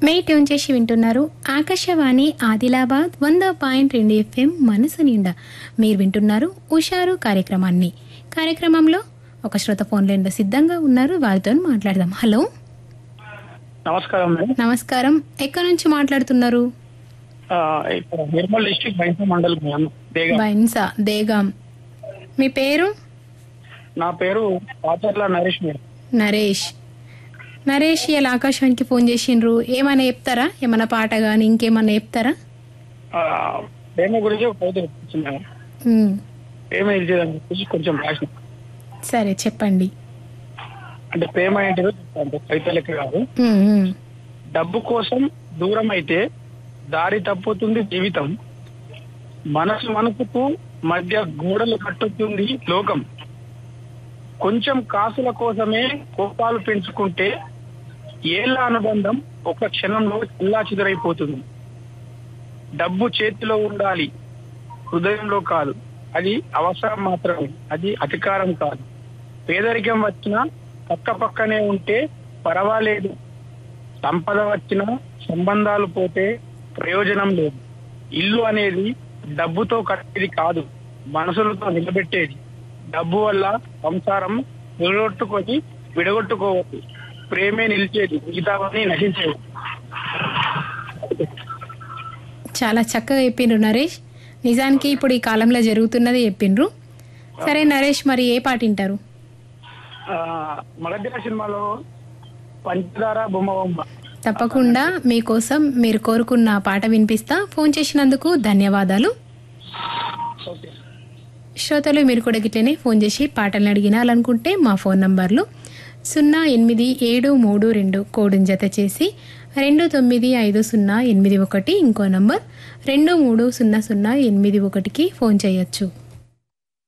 మే tune చేసి వింటున్నారు ఆకాశవాణి ఆదిలాబాద్ వంద పాయింట్ రెండు ఎఫ్ఎం మనసు నిండా మీరు వింటున్నారు ఉషారు కార్యక్రమాన్ని కార్యక్రమంలో ఒక శ్రోత ఫోన్ లైన్లో సిద్ధంగా ఉన్నారు వారితో మాట్లాడదాం హలో నమస్కారం మేడం నమస్కారం ఎక్కడి నుంచి మాట్లాడుతున్నారు ఆ, ఇక్కడ నిర్మల్ డిస్ట్రిక్ట్ బైంస మండల్ మేడం దేగా బైన్సా దేగాం మీ పేరు నా పేరు పాచర్ల నరేష్ మేడం నరేష్ నరేష్ ఇలా ఆకాశానికి ఫోన్ చేసిండ్రు ఏమైనా చెప్తారా ఏమైనా పాట కానీ ఇంకేమైనా చెప్తారా ఆ, ప్రేమ గురించి ఒక కవిత వచ్చింది మేడం ఉమ్, ప్రేమ నిలిచేదని చెప్పేసి కొంచెం రాసిన సరే చెప్పండి అంటే ప్రేమ ఏంటిదో అంటే కవిత లెక్క కాదు ఉమ్, ఉమ్, డబ్బు కోసం దూరం అయితే దారి తప్పుతుంది జీవితం మనసు మనసుకు మధ్య గోడలు కట్టుతుంది లోకం కొంచెం కాసుల కోసమే కోపాలు పెంచుకుంటే ఏళ్ల అనుబంధం ఒక క్షణంలో చిల్లా చిదరైపోతుంది డబ్బు చేతిలో ఉండాలి హృదయంలో కాదు అది అవసరం మాత్రమే అది అధికారం కాదు పేదరికం వచ్చినా పక్క పక్కనే ఉంటే పర్వాలేదు సంపద వచ్చినా సంబంధాలు పోతే ప్రయోజనం లేదు ఇల్లు అనేది డబ్బుతో కట్టేది కాదు మనసులతో నిలబెట్టేది డబ్బు వల్ల సంసారం విడగొట్టుకొని విడగొట్టుకోవద్దు ప్రేమే నిలిచేది మిగతావన్నీ నశించేది చాలా చక్కగా చెప్పిండ్రు నరేష్ నిజానికి ఇప్పుడు ఈ కాలంలో జరుగుతున్నది చెప్పిండ్రు సరే నరేష్ మరి ఏ పాట వింటారు ఆ, మగధీర సినిమాలో పంచదార బొమ్మ బొమ్మ తప్పకుండా మీకోసం మీరు కోరుకున్న పాట వినిపిస్తా ఫోన్ చేసినందుకు ధన్యవాదాలు ఓకే శ్రోతలు మీరు కూడా గిట్లనే ఫోన్ చేసి పాటలను అడిగినాలనుకుంటే మా ఫోన్ నంబర్లు సున్నా ఎనిమిది ఏడు మూడు రెండు కోడుని జత చేసి రెండు తొమ్మిది ఐదు సున్నా ఎనిమిది ఒకటి ఇంకో నంబర్ రెండు మూడు సున్నా సున్నా ఎనిమిది ఒకటికి ఫోన్ చేయొచ్చు